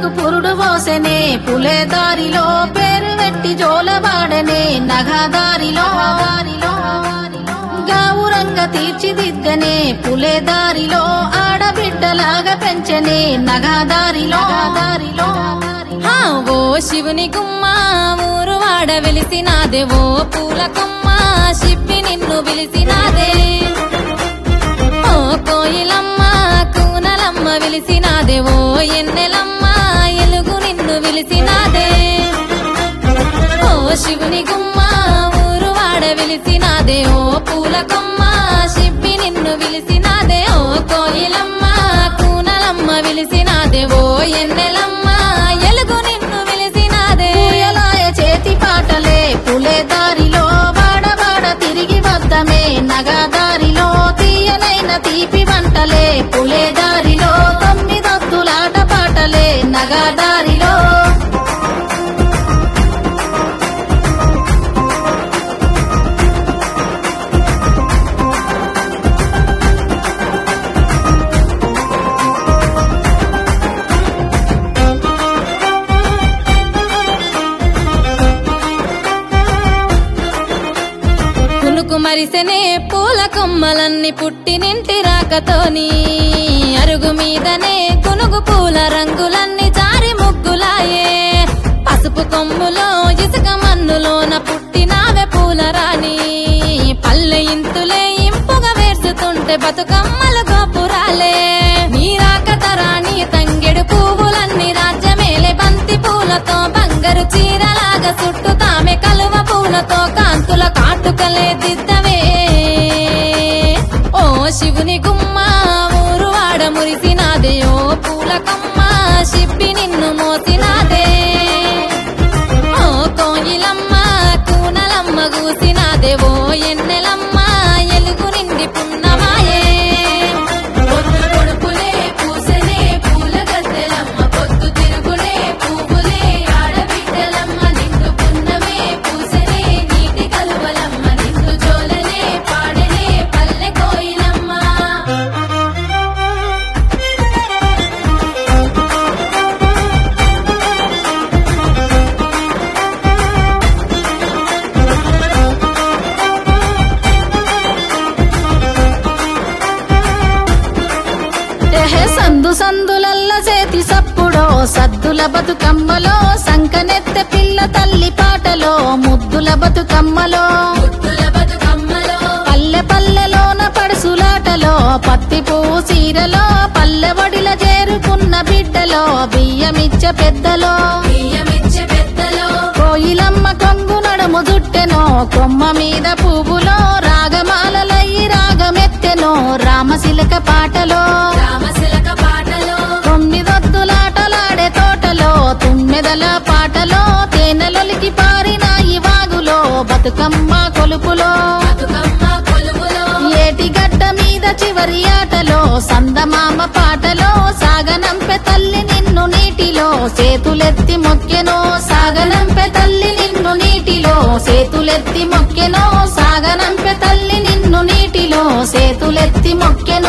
పువ్వులకు పురుడు పోసెనే పులే దారిలో పేరు పెట్టి జోలవాడనే నగదారిలో దారిలో గావురంగ తీర్చిదిద్దనే పులే దారిలో ఆడబిడ్డలాగా పెంచనే నగదారిలో దారిలో ఆ, ఓ శివుని గుమ్మ ఊరు వాడ వెలిసినాదే ఓ పూల కొమ్మ శిప్పి నిన్ను పిలిసినాదే ఓ కోయిలమ్మ కూనలమ్మ విలిసినాదే ఓ ఎన్నెలమ్మ ఎలుగు నిన్ను విలిసినాదే ఓ శివుని గుమ్మ ఊరు వాడ విలిసినాదే ఓ పూల కొమ్మ శిప్పి నిన్ను విలిసినాదే ఓ కోయిలమ్మ కూనలమ్మ విలిసినాదే ఓ ఎన్నెలమ్మ ఎలుగు నిన్ను విలిసినాదే పూయలాయ చేతి పాటలే పులే దారిలో వాడవాడ తిరిగి వద్దమే నగదారిలో తీయనైన తీపి వంటలే పులే దారిలో తొమ్మిదొత్తులాట పాటలే నగదారిలో కునుకు మరిసెనే పూల కొమ్మలన్నీ పుట్టినింటి రాకతోని అరుగు మీదనే కునుగు పూల రంగులన్నీ జారి ముగ్గులాయే పసుపు కొమ్ములో ఇసుక మన్నులోన పుట్టినావే పూల రాణి పల్లె ఇంతులే ఇంపుగా వేర్చుతుంటే బతుకమ్మల గోపురాలే నీరాకత రాణి తంగెడు పువ్వులన్నీ రాజ్యమేలే బంతి పూలతో బంగారు చీరలాగా చుట్టూ తామె కలువ పూలతో కాంతుల కాటుకలే దిద్దవే ఓ శివుని గుమ్మ ఊరు వాడ మురిసినాదే ఓ పూల కమ్మ శిప్పి నిన్ను మోసినాదే ఓ కోయిలమ్మ కూనలమ్మ గూసినాదే ఓ ఎన్నెలమ్మ ఎలుగు నిండి పున్నమాయే పొద్దు పొడుపులే పూసెనే పూల గద్దెలమ్మ పొద్దు తిరుగులే పువ్వులే ఆడబిడ్డలమ్మ నిండు పున్నమే పూసెనే నీటి కలువలమ్మ నిండు జోలనే పాడనే పల్లె కోయిలమ్మ ఎహె సందు సందులల్ల చేతి సప్పుడో సద్దుల బతుకమ్మలో సంకనెత్తె పిల్ల తల్లి పాటలో ముద్దుల బతుకమ్మలో ముద్దుల బతుకమ్మలో పల్లె పల్లెలోన పడుసులాటలో పత్తి పువ్వు చీరలో పల్లె వడిల చేరుకున్న బిడ్డలో బియ్యమిచ్చ పెద్దలో బియ్యమిచ్చే పెద్దలో కోయిలమ్మ కొంగు నడుము దుట్టెనో కొమ్మ మీద పువ్వులో రాగమాలలయ్యి రాగమెత్తెనో రామశిలక పాటలో రామశిలక పాటలో తొమ్మిదొద్దులాటలాడే తోటలో తుమ్మెదల పాటలో తేనెలొలికి పారిన ఈ వాగులో బతుకమ్మ కొలుపులో బతుకమ్మ కొలువులో ఏటి గడ్డ మీద చివరి ఆటలో సందమామ పాటలో సాగనంపె తల్లి నిన్ను నీటిలో సేతులెత్తి మొక్కెనో సాగనంపె తల్లి నిన్ను నీటిలో సేతులెత్తి మొక్కెనో సాగనంపె తల్లి నిన్ను నీటిలో సేతులెత్తి మొక్కెనో